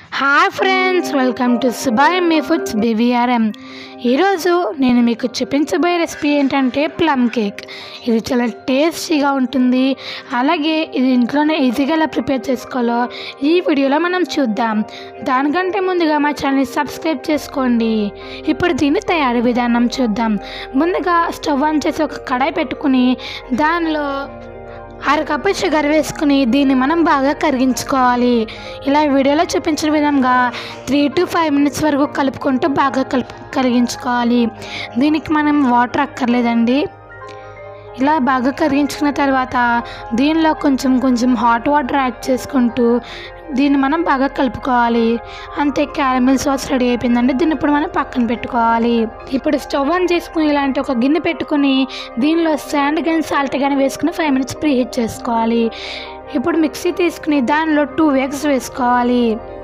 hi friends welcome to సుబాయ్ మీ foods BVRM ఈరోజు నేను మీకు చూపించబోయే రెసిపీ ఏంటంటే ప్లమ్ కేక్ ఇది చాలా టేస్టీగా ఉంటుంది అలాగే ఇది ఇంట్లోనే ఈజీగా ఎలా ప్రిపేర్ చేసుకోవాలో ఈ వీడియోలో మనం చూద్దాం దానికంటే ముందుగా మా ఛానల్ని సబ్స్క్రైబ్ చేసుకోండి ఇప్పుడు దీని తయారీ విధానం చూద్దాం ముందుగా స్టవ్ ఆన్ చేసి ఒక కడాయి పెట్టుకుని దానిలో అర కప్పు షుగర్ వేసుకుని దీన్ని మనం బాగా కరిగించుకోవాలి ఇలా వీడియోలో చూపించిన విధంగా త్రీ టు ఫైవ్ మినిట్స్ వరకు కలుపుకుంటూ బాగా కలుపు కరిగించుకోవాలి దీనికి మనం వాటర్ అక్కర్లేదండి ఇలా బాగా కరిగించుకున్న తర్వాత దీనిలో కొంచెం కొంచెం హాట్ వాటర్ యాడ్ చేసుకుంటూ దీన్ని మనం బాగా కలుపుకోవాలి అంతే క్యారమిల్ సాస్ రెడీ అయిపోయిందండి దీన్ని ఇప్పుడు మనం పక్కన పెట్టుకోవాలి ఇప్పుడు స్టవ్ ఆన్ చేసుకుని ఇలాంటి ఒక గిన్నె పెట్టుకుని దీనిలో శాండ్ కానీ సాల్ట్ కానీ వేసుకుని ఫైవ్ మినిట్స్ ప్రీ హీట్ చేసుకోవాలి ఇప్పుడు మిక్సీ తీసుకుని దానిలో టూ ఎగ్స్ వేసుకోవాలి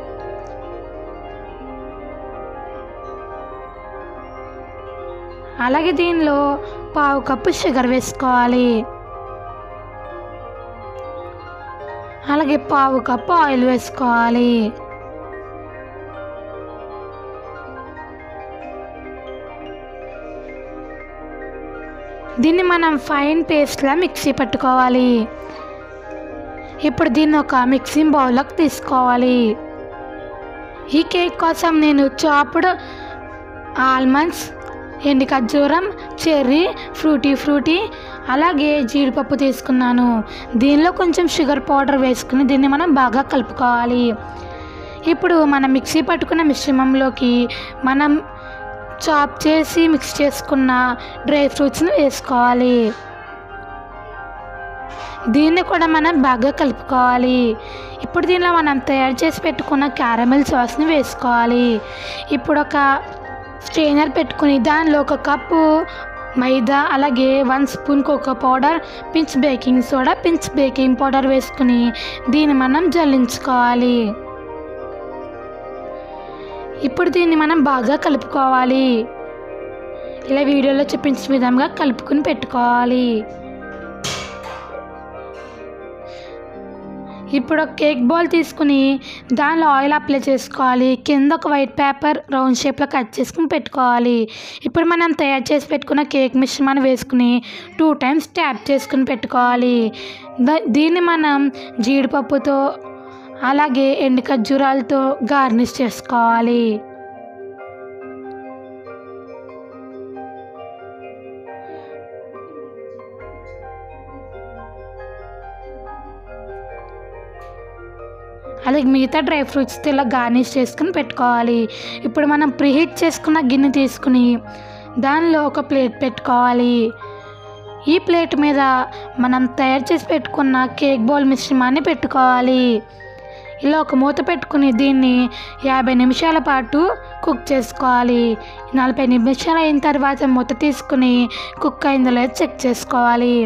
అలాగే దీనిలో పావు కప్పు షుగర్ వేసుకోవాలి అలాగే పావు కప్పు ఆయిల్ వేసుకోవాలి దీన్ని మనం ఫైన్ పేస్ట్లా మిక్సీ పట్టుకోవాలి ఇప్పుడు దీన్ని ఒక మిక్సింగ్ బౌల్లోకి తీసుకోవాలి ఈ కేక్ కోసం నేను చాపుడ్ ఆల్మండ్స్ ఎండి ఖర్జూరం చెర్రీ ఫ్రూటీ ఫ్రూటీ అలాగే జీడిపప్పు తీసుకున్నాను దీనిలో కొంచెం షుగర్ పౌడర్ వేసుకుని దీన్ని మనం బాగా కలుపుకోవాలి ఇప్పుడు మనం మిక్సీ పట్టుకున్న మిశ్రమంలోకి మనం చాప్ చేసి మిక్స్ చేసుకున్న డ్రై ఫ్రూట్స్ని వేసుకోవాలి దీన్ని కూడా మనం బాగా కలుపుకోవాలి ఇప్పుడు దీనిలో మనం తయారు చేసి పెట్టుకున్న క్యారమెల్ సాస్ని వేసుకోవాలి ఇప్పుడు ఒక స్ట్రెయినర్ పెట్టుకుని దానిలో ఒక కప్పు మైదా అలాగే one spoon cocoa powder pinch baking soda pinch baking powder వేసుకుని దీన్ని మనం జల్లించుకోవాలి ఇప్పుడు దీన్ని మనం బాగా కలుపుకోవాలి ఇలా వీడియోలో చూపించిన విధంగా కలుపుకుని పెట్టుకోవాలి ఇప్పుడు ఒక కేక్ బౌల్ తీసుకుని దానిలో ఆయిల్ అప్లై చేసుకోవాలి కింద ఒక వైట్ పేపర్ రౌండ్ షేప్లో కట్ చేసుకుని పెట్టుకోవాలి ఇప్పుడు మనం తయారు చేసి పెట్టుకున్న కేక్ మిశ్రమాన్ని వేసుకుని టూ టైమ్స్ ట్యాప్ చేసుకుని పెట్టుకోవాలి ద- దీన్ని మనం జీడిపప్పుతో అలాగే ఎండు ఖర్జూరాలతో గార్నిష్ చేసుకోవాలి అలాగే మిగతా డ్రై ఫ్రూట్స్తో ఇలా గార్నిష్ చేసుకుని పెట్టుకోవాలి ఇప్పుడు మనం ప్రీహీట్ చేసుకున్న గిన్నె తీసుకుని దానిలో ఒక ప్లేట్ పెట్టుకోవాలి ఈ ప్లేట్ మీద మనం తయారు చేసి పెట్టుకున్న కేక్ బౌల్ మిశ్రమాన్ని పెట్టుకోవాలి ఇలా ఒక మూత పెట్టుకుని దీన్ని యాభై నిమిషాల పాటు కుక్ చేసుకోవాలి నలభై నిమిషాలు అయిన తర్వాత మూత తీసుకుని కుక్ అయిందో లేదో చెక్ చేసుకోవాలి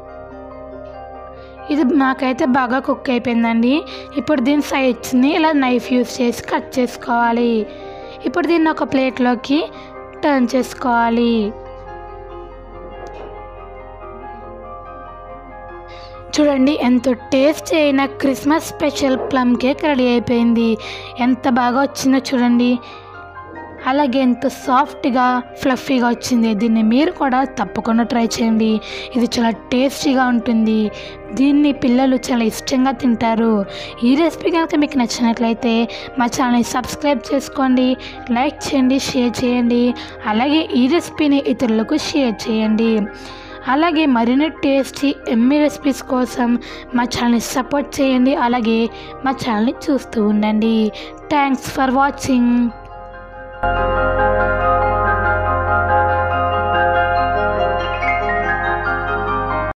ఇది నాకైతే బాగా కుక్ అయిపోయిందండి ఇప్పుడు దీని సైడ్స్ని ఇలా నైఫ్ యూస్ చేసి కట్ చేసుకోవాలి ఇప్పుడు దీన్ని ఒక ప్లేట్లోకి టర్న్ చేసుకోవాలి చూడండి ఎంతో టేస్ట్ అయిన Christmas special plum cake ready అయిపోయింది ఎంత బాగా వచ్చిందో చూడండి అలాగే ఎంత సాఫ్ట్గా ఫ్లఫీగా వచ్చింది దీన్ని మీరు కూడా తప్పకుండా ట్రై చేయండి ఇది చాలా టేస్టీగా ఉంటుంది దీన్ని పిల్లలు చాలా ఇష్టంగా తింటారు ఈ రెసిపీ కనుక మీకు నచ్చినట్లయితే మా ఛానల్ని సబ్స్క్రైబ్ చేసుకోండి లైక్ చేయండి షేర్ చేయండి అలాగే ఈ రెసిపీని ఇతరులకు షేర్ చేయండి అలాగే మరిన్ని టేస్టీ ఎమ్మి రెసిపీస్ కోసం మా ఛానల్ని సపోర్ట్ చేయండి అలాగే మా ఛానల్ని చూస్తూ ఉండండి థ్యాంక్స్ ఫర్ వాచింగ్